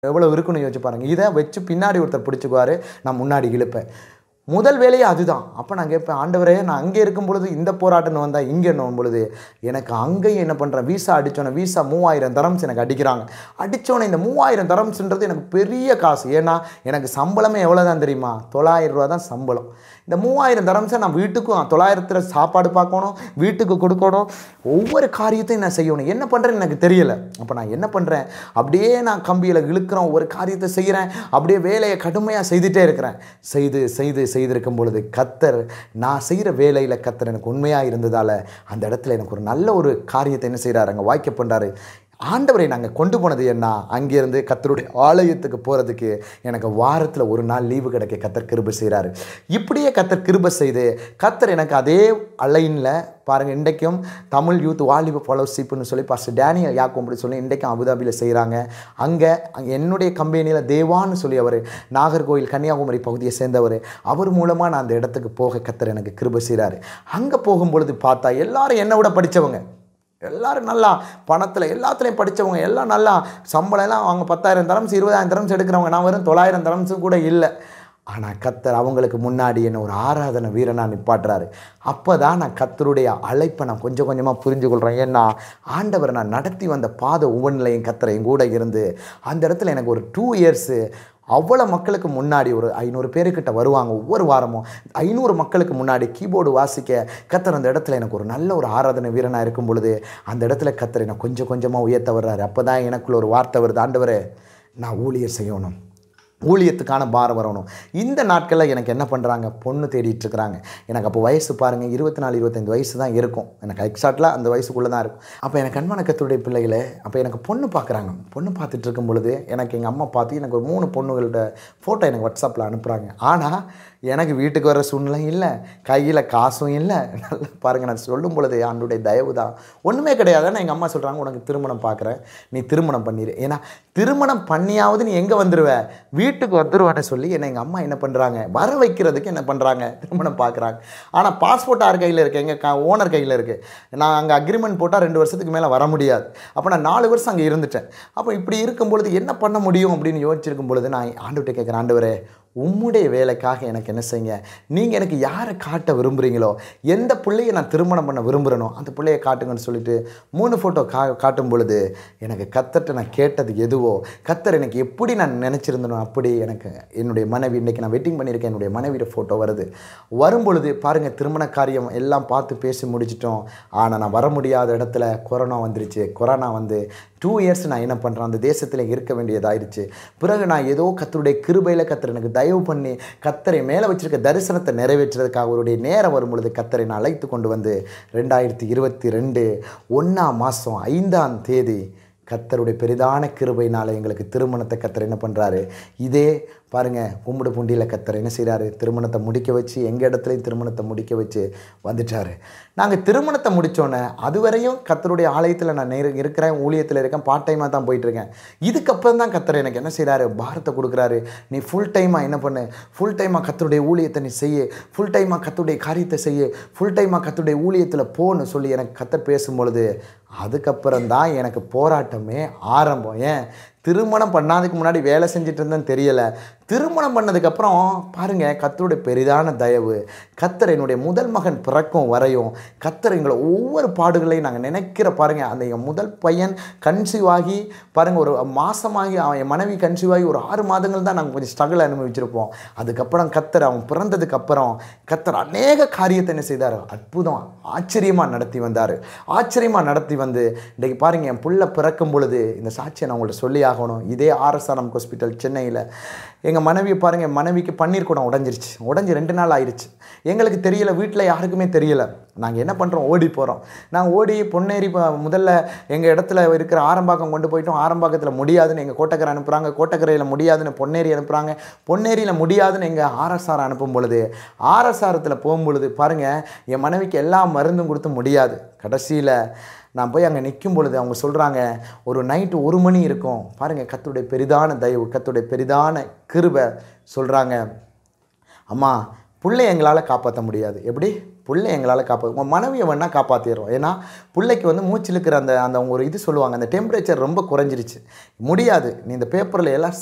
எவ்வளோ இருக்குன்னு யோசிச்சு பாருங்க இதை வச்சு பின்னாடி ஒருத்தர் பிடிச்சிக்குவாரு நான் முன்னாடி இழுப்பேன் முதல் வேலையே அதுதான் அப்போ நான் கேட்பேன் ஆண்டவரே நான் அங்கே இருக்கும் பொழுது இந்த போராட்டம்னு வந்தால் இங்கே என்ன பொழுது எனக்கு அங்கேயும் என்ன பண்ணுறேன் வீசா அடித்தோன்னே வீசா மூவாயிரம் தரம்ஸ் எனக்கு அடிக்கிறாங்க அடித்தோன்னே இந்த மூவாயிரம் தரம்ஸ்ன்றது எனக்கு பெரிய காசு ஏன்னா எனக்கு சம்பளமே எவ்வளோ தான் தெரியுமா தொள்ளாயிரம் ரூபா தான் சம்பளம் இந்த மூவாயிரம் தரம்ஸை நான் வீட்டுக்கும் தொள்ளாயிரத்தில் சாப்பாடு பார்க்கணும் வீட்டுக்கு கொடுக்கணும் ஒவ்வொரு காரியத்தையும் நான் செய்யணும் என்ன பண்ணுறேன்னு எனக்கு தெரியல அப்போ நான் என்ன பண்ணுறேன் அப்படியே நான் கம்பியில் இழுக்கிறோம் ஒவ்வொரு காரியத்தை செய்கிறேன் அப்படியே வேலையை கடுமையாக செய்துட்டே இருக்கிறேன் செய்து செய்து செய்திருக்கும் பொழுது கத்தர் நான் செய்கிற வேலையில் கத்தர் எனக்கு உண்மையாக இருந்ததால் அந்த இடத்துல எனக்கு ஒரு நல்ல ஒரு காரியத்தை என்ன செய்கிறாரு அங்கே வாய்க்க பண்ணுறாரு ஆண்டவரை நாங்கள் கொண்டு போனது என்ன அங்கேருந்து கத்தருடைய ஆலயத்துக்கு போகிறதுக்கு எனக்கு வாரத்தில் ஒரு நாள் லீவு கிடைக்க கத்தர் கிருபை செய்கிறாரு இப்படியே கத்தர் கிருபை செய்து கத்தர் எனக்கு அதே அலைனில் பாருங்கள் இன்றைக்கும் தமிழ் யூத் வாலிப ஃபாலோஷிப்னு சொல்லி பாஸ்டர் டேனியல் யாக்கும் அப்படி சொல்லி இன்றைக்கும் அபுதாபியில் செய்கிறாங்க அங்கே என்னுடைய கம்பெனியில் தேவான்னு சொல்லி அவர் நாகர்கோவில் கன்னியாகுமரி பகுதியை சேர்ந்தவர் அவர் மூலமாக நான் அந்த இடத்துக்கு போக கத்தர் எனக்கு கிருபை செய்கிறாரு அங்கே போகும்பொழுது பார்த்தா எல்லாரும் என்னை விட படித்தவங்க எல்லாரும் நல்லா பணத்தில் எல்லாத்துலேயும் படித்தவங்க எல்லாம் நல்லா சம்பளம் எல்லாம் அவங்க பத்தாயிரம் தரம்ஸ் இருபதாயிரம் தரம்ஸ் எடுக்கிறவங்க நான் வெறும் தொள்ளாயிரம் தரம்ஸும் கூட இல்லை ஆனால் கத்தர் அவங்களுக்கு முன்னாடி என்ன ஒரு ஆராதனை வீரனா நிப்பாட்டுறாரு அப்போ தான் நான் கத்தருடைய அழைப்பை நான் கொஞ்சம் கொஞ்சமாக புரிஞ்சு கொள்கிறேன் ஏன்னா ஆண்டவர் நான் நடத்தி வந்த பாதை ஒவ்வொன்றிலையும் கத்தரை என் கூட இருந்து அந்த இடத்துல எனக்கு ஒரு டூ இயர்ஸு அவ்வளோ மக்களுக்கு முன்னாடி ஒரு ஐநூறு பேருக்கிட்ட வருவாங்க ஒவ்வொரு வாரமும் ஐநூறு மக்களுக்கு முன்னாடி கீபோர்டு வாசிக்க கத்தர் அந்த இடத்துல எனக்கு ஒரு நல்ல ஒரு ஆராதனை வீரனாக இருக்கும் பொழுது அந்த இடத்துல கத்தர் என்னை கொஞ்சம் கொஞ்சமாக உயர்த்த வர்றாரு அப்போ தான் எனக்குள்ள ஒரு வார்த்தை வருது ஆண்டவரே நான் ஊழியர் செய்யணும் ஊழியத்துக்கான பாரம் வரணும் இந்த நாட்களில் எனக்கு என்ன பண்ணுறாங்க பொண்ணு தேடிட்டு இருக்கிறாங்க எனக்கு அப்போ வயசு பாருங்கள் இருபத்தி நாலு இருபத்தஞ்சு வயசு தான் இருக்கும் எனக்கு எக்ஸாக்டில் அந்த வயசுக்குள்ளே தான் இருக்கும் அப்போ எனக்கு கண்மன கத்துடைய பிள்ளைகளை அப்போ எனக்கு பொண்ணு பார்க்குறாங்க பொண்ணு பார்த்துட்டு இருக்கும் பொழுது எனக்கு எங்கள் அம்மா பார்த்து எனக்கு ஒரு மூணு பொண்ணுகளோட ஃபோட்டோ எனக்கு வாட்ஸ்அப்பில் அனுப்புகிறாங்க ஆனால் எனக்கு வீட்டுக்கு வர சூழ்நிலை இல்லை கையில் காசும் இல்லை நல்லா பாருங்கள் நான் சொல்லும் பொழுது ஆண்டுடைய தயவு தான் ஒன்றுமே கிடையாது ஆனால் எங்கள் அம்மா சொல்கிறாங்க உனக்கு திருமணம் பார்க்குறேன் நீ திருமணம் பண்ணிடு ஏன்னா திருமணம் பண்ணியாவது நீ எங்கே வந்துடுவ வீட்டுக்கு வந்துடுவேன்னு சொல்லி என்னை எங்கள் அம்மா என்ன பண்ணுறாங்க வர வைக்கிறதுக்கு என்ன பண்ணுறாங்க திருமணம் பார்க்குறாங்க ஆனால் பாஸ்போர்ட் யார் கையில் இருக்குது எங்கள் க ஓனர் கையில் இருக்குது நான் அங்கே அக்ரிமெண்ட் போட்டால் ரெண்டு வருஷத்துக்கு மேலே வர முடியாது அப்போ நான் நாலு வருஷம் அங்கே இருந்துட்டேன் அப்போ இப்படி இருக்கும் பொழுது என்ன பண்ண முடியும் அப்படின்னு யோசிச்சிருக்கும் பொழுது நான் ஆண்டுகிட்ட கேட்குறேன் ஆண்டவரே உம்முடைய வேலைக்காக எனக்கு என்ன செய்யுங்க நீங்கள் எனக்கு யாரை காட்ட விரும்புகிறீங்களோ எந்த பிள்ளையை நான் திருமணம் பண்ண விரும்புகிறேனோ அந்த பிள்ளையை காட்டுங்கன்னு சொல்லிட்டு மூணு ஃபோட்டோ கா காட்டும் பொழுது எனக்கு கத்தர்கிட்ட நான் கேட்டது எதுவோ கத்தர் எனக்கு எப்படி நான் நினச்சிருந்தனோ அப்படி எனக்கு என்னுடைய மனைவி இன்றைக்கி நான் வெட்டிங் பண்ணியிருக்கேன் என்னுடைய மனைவியோட ஃபோட்டோ வருது வரும் பொழுது பாருங்கள் திருமண காரியம் எல்லாம் பார்த்து பேசி முடிச்சிட்டோம் ஆனால் நான் வர முடியாத இடத்துல கொரோனா வந்துருச்சு கொரோனா வந்து டூ இயர்ஸ் நான் என்ன பண்ணுறேன் அந்த தேசத்தில் இருக்க வேண்டியதாயிருச்சு பிறகு நான் ஏதோ கத்தருடைய கிருபையில் கத்தர் எனக்கு தயவு பண்ணி கத்தரை மேலே வச்சிருக்க தரிசனத்தை நிறைவேற்றுறதுக்காக அவருடைய நேரம் வரும் பொழுது கத்தரை நான் அழைத்து கொண்டு வந்து ரெண்டாயிரத்தி இருபத்தி ரெண்டு ஒன்றாம் மாதம் ஐந்தாம் தேதி கத்தருடைய பெரிதான கிருபையினால் எங்களுக்கு திருமணத்தை கத்தர் என்ன பண்ணுறாரு இதே பாருங்கள் கும்பிடு புண்டியில் கத்தர் என்ன செய்கிறாரு திருமணத்தை முடிக்க வச்சு எங்கள் இடத்துலையும் திருமணத்தை முடிக்க வச்சு வந்துட்டார் நாங்கள் திருமணத்தை முடித்தோன்னே அதுவரையும் கத்தருடைய ஆலயத்தில் நான் நேரு இருக்கிறேன் ஊழியத்தில் இருக்கேன் பார்ட் டைமாக தான் போயிட்டுருக்கேன் இதுக்கப்புறம் தான் கத்தர் எனக்கு என்ன செய்கிறாரு பாரத்தை கொடுக்குறாரு நீ ஃபுல் டைமாக என்ன பண்ணு ஃபுல் டைமாக கத்தருடைய ஊழியத்தை நீ செய்ய ஃபுல் டைமாக கத்தருடைய காரியத்தை செய்ய ஃபுல் டைமாக கத்தருடைய ஊழியத்தில் போன்னு சொல்லி எனக்கு கத்தர் பேசும்பொழுது அதுக்கப்புறம் தான் எனக்கு போராட்டமே ஆரம்பம் ஏன் திருமணம் பண்ணாததுக்கு முன்னாடி வேலை செஞ்சுட்டு இருந்தேன்னு தெரியலை திருமணம் பண்ணதுக்கப்புறம் பாருங்கள் கத்தருடைய பெரிதான தயவு கத்தர் என்னுடைய முதல் மகன் பிறக்கும் வரையும் கத்தர் எங்களை ஒவ்வொரு பாடுகளையும் நாங்கள் நினைக்கிற பாருங்கள் அந்த என் முதல் பையன் கன்சீவ் ஆகி பாருங்கள் ஒரு மாதமாகி அவன் என் மனைவி கன்சீவ் ஆகி ஒரு ஆறு மாதங்கள் தான் நாங்கள் கொஞ்சம் ஸ்ட்ரகிள் அனுபவிச்சிருப்போம் அதுக்கப்புறம் கத்தர் அவன் பிறந்ததுக்கு அப்புறம் கத்தர் அநேக காரியத்தை என்ன செய்தார் அற்புதம் ஆச்சரியமாக நடத்தி வந்தார் ஆச்சரியமாக நடத்தி வந்து இன்றைக்கு பாருங்கள் என் புள்ள பிறக்கும் பொழுது இந்த சாட்சியை நான் உங்கள்ட்ட சொல்லி ஆகணும் இதே ஆர்எஸ்ஆர்எம் ஹாஸ்பிட்டல் சென்னையில் எங்கள் மனைவியை பாருங்கள் என் மனைவிக்கு பன்னீர் குடம் உடஞ்சிருச்சு உடஞ்சி ரெண்டு நாள் ஆயிடுச்சு எங்களுக்கு தெரியல வீட்டில் யாருக்குமே தெரியல நாங்கள் என்ன பண்ணுறோம் ஓடி போகிறோம் நாங்கள் ஓடி பொன்னேரி ப- முதல்ல எங்கள் இடத்துல இருக்கிற ஆரம்பாக்கம் கொண்டு போயிட்டோம் ஆரம்பாக்கத்தில் முடியாதுன்னு எங்கள் கோட்டக்கரை அனுப்புகிறாங்க கோட்டக்கரையில் முடியாதுன்னு பொன்னேரி அனுப்புகிறாங்க பொன்னேரியில் முடியாதுன்னு எங்கள் ஆர்எஸ்ஆர் அனுப்பும் பொழுது ஆர்எஸ்ஆரத்தில் போகும்பொழுது பாருங்கள் என் மனைவிக்கு எல்லா மருந்தும் கொடுத்து முடியாது கடைசியில் நான் போய் அங்கே நிற்கும் பொழுது அவங்க சொல்கிறாங்க ஒரு நைட்டு ஒரு மணி இருக்கும் பாருங்கள் கத்துடைய பெரிதான தயவு கத்துடைய பெரிதான கிருபை சொல்கிறாங்க அம்மா புள்ளை எங்களால் காப்பாற்ற முடியாது எப்படி புள்ளை எங்களால் காப்பா உங்கள் மனைவியை வேணால் காப்பாற்றிடுறோம் ஏன்னா பிள்ளைக்கு வந்து மூச்சு இழுக்கிற அந்த அந்த ஒரு இது சொல்லுவாங்க அந்த டெம்பரேச்சர் ரொம்ப குறைஞ்சிருச்சு முடியாது நீ இந்த பேப்பரில் எல்லாம்